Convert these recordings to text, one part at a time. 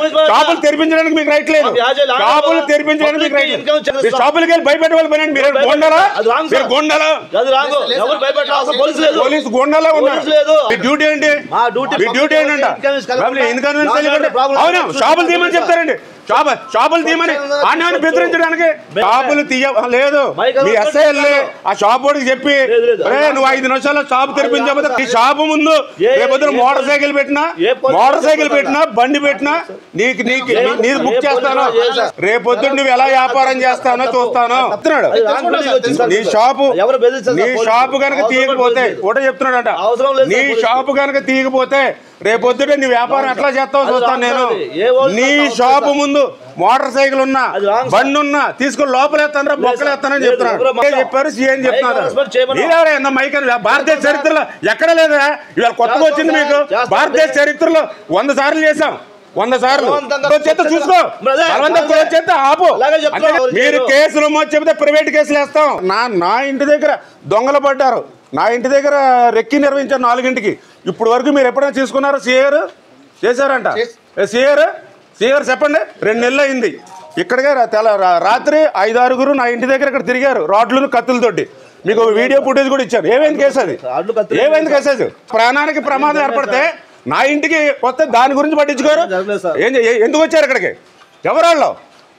Police షాపులు తెరిపించడానికి మీకు right లేదు మాకు యాజ్ ఏ ల్యాండ్ షాపులు ఓనర్ తెరిపించడానికి మీకు రైట్ ఇన్కమ్ లేదు చేస్తాం. మీరు షాపులకి వెళ్ళి భయపెట్టవాలి పని మీరు భయపెట్ట- గొండలా అది రాంగ్ మీరు సార్. గొండలా అది రాంగు ఎవరు భయపెట్టాలి అసలు పోలీసు లేదు పోలీసు గొండలా ఉన్నారు పోలీసు లేదు. మీ డ్యూటీ ఏంటి మా డ్యూటీ మీ డ్యూటీ ఏంటంట ఇన్కన్వీనియన్స్ కలగకుండా ఇన్కన్వీనియన్స్ లాండ్ తెలియకుండా ప్రాబ్లం అవును చూసుకోవాలి. షాపులు తీయమని చెప్తారండి షాప్ షాపులు తీయమని ఆన్యాన్ని బెదిరించడానికి షాపులు తీయ లేదు మైక్ మీ అలవాటు ఎస్ఐ వెళ్ళి ఆ షాప్ వాడికి చెప్పి లేదు, లేదు. "ఒరేయ్, నువ్వు ఐదు నిమిషాల్లో షాప్ తెరిపించకపోతే ఈ షాపు ముందు ఏ- రేపొద్దున ఏ- మోటార్ సైకిల్ పెట్టినా ఏ పోలీసు మోటార్ సైకిల్ పోలీసు పెట్టినా బండి పెట్టినా నీకు నీకు ఏ- నీది బుక్ ఏ చేస్తాను పోలీసు ఏ సార్? రేపొద్దున నువ్వు ఎలా వ్యాపారం చేస్తానో చూస్తాను చెప్తున్నాడు అది రాంగ్ పోలీసు వచ్చింది సార్. నీ షాపు ఎవరు బెదిరిస్తారు నీ సార్ పోలీసు? షాపు కనుక అవసరం తీయకపోతే లేదు. ఒకటే చెప్తున్నాడట అవసరం లేదు సార్ నీ పోలీసు. షాపు కనుక తీయకపోతే రేపొద్దుట నీ వ్యాపారం ఎట్లా చేస్తావు అది చూస్తాను రాంగ్ నేను సార్ అది. ఏ వాళ్ళు నీ అవసరం షాపు లేదు ముందు మోటార్ సైకిల్ ఉన్నా అది రాంగ్ సార్. బండి ఉన్నా తీసుకుని లోపలేస్తానరా బొక్కలేస్తానని లేదు, చెప్తున్నాడు ఎవరో ఏ మొత్తం చెప్పారు సీఎం చెప్తున్నారు హైకమాండ్ చేయమన్నా. మీరెవరే ఎంత మైక్ అని భారతదేశ చరిత్రలో ఎక్కడ లేదా ఇవాళ కొత్తగా వచ్చింది మీకు చేస్తాం. భారతదేశ చరిత్రలో వంద సార్లు చేశాం వంద సార్లు బలవంతంగా చేత చూసుకో బ్రదర్, బలవంతంగా బ్రదర్. చేత ఆపు అలాగే చెప్తున్నా, అంటే ఎవరు మీరు చేయరు. కేసులు మోచి చెబితే ప్రైవేట్ కేసులు వేస్తాం నా నా ఇంటి దగ్గర దొంగలు పడ్డారు నా ఇంటి దగ్గర రెక్కి నిర్వహించారు నాలుగింటికి ఇప్పుడు వరకు మీరు ఎప్పుడైనా తీసుకున్నారు సిఆర్ చేశారంట సిఆర్ సిఆర్ చెప్పండి రెండు నెలలు అయింది ఇక్కడికే రా- తెల రా- రాత్రి ఐదు ఆరుగురు నా ఇంటి దగ్గర ఇక్కడ తిరిగారు రాడ్లు కత్తులతోటి మీకు వీడియో ఫుటేజ్ కూడా ఇచ్చారు ఏమైంది కేసు అది రాడ్లు, కత్తులు ఏమైంది కేసు అది ప్రాణానికి ప్రమాదం ఏర్పడితే నా ఇంటికి వస్తే దాని గురించి పట్టించుకోరు జరగలేదు సార్. ఏం చే- ఎందుకు వచ్చారు ఇక్కడికి ఎవరాళ్ళు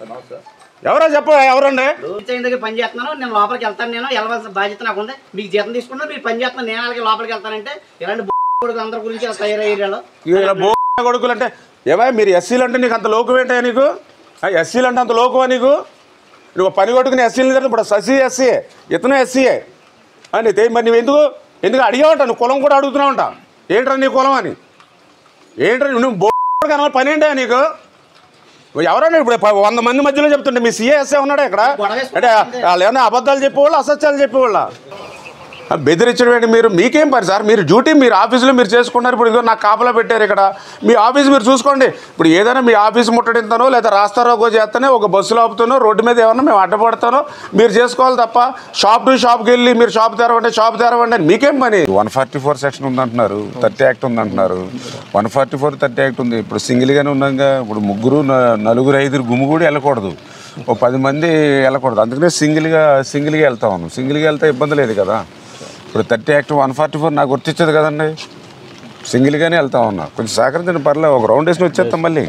ఎవరో చెప్ప ఎవరండి పంచాయతీ దగ్గర పని చేస్తున్నాను నేను లోపలికి వెళ్తాను నేను వెళ్ళవలసిన బాధ్యత నాకు ఉంది మీకు జీతం తీసుకుంటాను మీరు పని చేస్తున్నారు నేను అలాగే లోపలికి వెళ్తానంటే ఇలాంటి కొడుకు అందరి గురించి ఇలా తయారయ్యే ఏరియాలో ఇలా బో కొడుకులు అంటే ఏవా మీరు ఎస్సీలు అంటే నీకు అంత లోకం ఏంటా నీకు ఎస్సీలు అంటే అంత లోకమా నీకు నువ్వు పని కొట్టుకుని ఎస్సీలు జరిగితే ఇప్పుడు ససి ఎస్సీఏ ఇతను ఎస్సీఏ అని తే- మరి నువ్వు ఎందుకు ఎందుకు అడిగావంట నువ్వు కులం కూడా అడుగుతున్నావంట ఏంట్రా నీ కులం అని ఏంట్రా నువ్వు బో కనవాలి పని ఏంటా నీకు నువ్వు ఎవరైనా ఇప్పుడు ప- వంద మంది మధ్యలో చెప్తుంటే మీ సీఎస్ఏ ఉన్నాడా ఇక్కడ అంటే వాళ్ళు ఏమైనా అబద్ధాలు చెప్పేవాళ్ళు అసత్యాలు చెప్పేవాళ్ళ బెదిరించడం ఏంటి మీరు మీకేం పని సార్ మీరు డ్యూటీ మీరు ఆఫీసులో మీరు చేసుకున్నారు ఇప్పుడు ఇదిగో నాకు కాపలా పెట్టారు ఇక్కడ మీ ఆఫీస్ మీరు చూసుకోండి ఇప్పుడు ఏదైనా మీ ఆఫీస్ ముట్టడింతానో లేదా రాస్తారోగో చేస్తేనే ఒక బస్సులో ఆపుతానో రోడ్డు మీద ఏమన్నా మేము అడ్డపడతానో మీరు చేసుకోవాలి తప్ప షాప్ టు షాప్కి వెళ్ళి మీరు షాప్ తెరవండి షాప్ తెరవండి అని మీకేం పని వన్ ఫార్టీ ఫోర్ సెక్షన్ ఉందంటున్నారు థర్టీ యాక్ట్ ఉందంటున్నారు one forty four thirty act ఉంది ఇప్పుడు సింగిల్గానే ఉన్నాగా ఇప్పుడు ముగ్గురు న- నలుగురు ఐదుగురు గుమ్ము కూడా వెళ్ళకూడదు ఓ పది మంది వెళ్ళకూడదు అందుకనే సింగిల్గా సింగిల్గా వెళ్తా ఉన్నాం సింగిల్గా వెళ్తే ఇబ్బంది లేదు కదా ఇప్పుడు thirty act one forty four నాకు గుర్తించదు కదండి సింగిల్గానే వెళ్తా ఉన్నా కొంచెం సహకరించండి పర్లేదు ఒక రౌండ్ వేసి వచ్చేస్తాం మళ్ళీ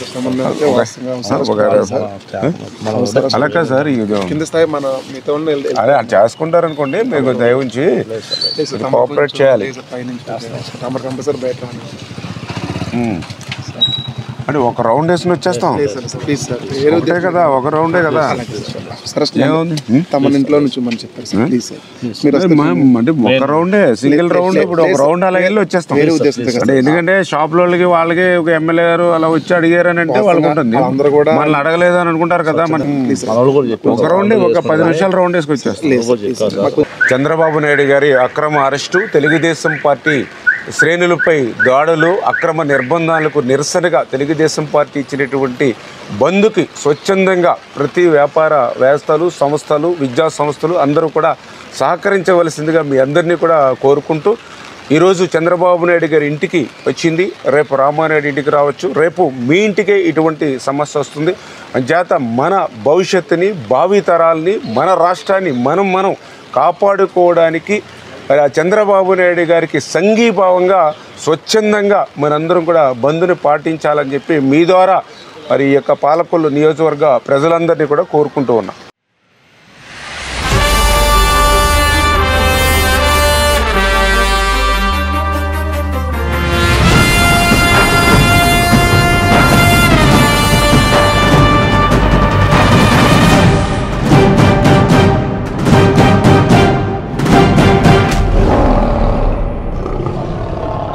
ఒక- ఒక- అలా కాదు సార్ ఇది కింద స్థాయి మన మిగతా ఉన్న ఎల్- ఎల్- అదే అది చేసుకుంటారు అనుకోండి మీకు దయ ఉంచి లేదు సార్, కోఆపరేట్ చేయాలి లేదు సార్, పైనుంచి తమరు కంపల్సరీ బయట రాను. ఉమ్. అంటే ఒక రౌండ్ వేసుకుని వచ్చేస్తాం లేదు సార్, సార్, ప్లీజ్ సార్ వేరే ఒకటే కదా ఒక రౌండే కదా సార్ అసలు ఏముంది? హ్మ్? తమ ఇంట్లో నుంచి మనం చెప్పారు సార్ ప్లీజ్ సార్ మీరు అదే వస్తే మా- అంటే ఒక రౌండే సింగిల్ రౌండ్ ఇప్పుడు ఒక రౌండ్ అలా వెళ్ళి వచ్చేస్తాం వేరే ఉద్దేశంతో కదా అంటే ఎందుకంటే షాప్ వాళ్ళకి వాళ్ళకి ఒక ఎమ్మెల్యే గారు అలా వచ్చి అడిగారు అని అంటే వాళ్ళకి ఉంటుంది వాళ్ళందరూ కూడా- మనల్ని అడగలేదు అని అనుకుంటారు కదా మన మనోళ్ళు కూడా చెప్పారు ఒక రౌండ్ ఒక పది నిమిషాలు రౌండ్ వేసుకొచ్చేస్తాం లేదు సార్, ప్లీజ్ సార్. మాకు చంద్రబాబు నాయుడు గారి అక్రమ అరెస్టు తెలుగుదేశం పార్టీ శ్రేణులపై దాడులు అక్రమ నిర్బంధాలకు నిరసనగా తెలుగుదేశం పార్టీ ఇచ్చినటువంటి బంద్కి స్వచ్ఛందంగా ప్రతి వ్యాపార వ్యవస్థలు సంస్థలు విద్యా సంస్థలు అందరూ కూడా సహకరించవలసిందిగా మీ అందరినీ కూడా కోరుకుంటూ ఈరోజు చంద్రబాబు నాయుడు గారి ఇంటికి వచ్చింది రేపు రామానాయుడు ఇంటికి రావచ్చు రేపు మీ ఇంటికే ఇటువంటి సమస్య వస్తుంది అంచేత మన భవిష్యత్తుని భావితరాల్ని మన రాష్ట్రాన్ని మనం మనం కాపాడుకోవడానికి మరి ఆ చంద్రబాబు నాయుడు గారికి సంఘీభావంగా స్వచ్ఛందంగా మనందరం కూడా బంధుని పాటించాలని చెప్పి మీ ద్వారా మరి ఈ యొక్క పాలకొల్లు నియోజకవర్గ ప్రజలందరినీ కూడా కోరుకుంటూ ఉన్నాం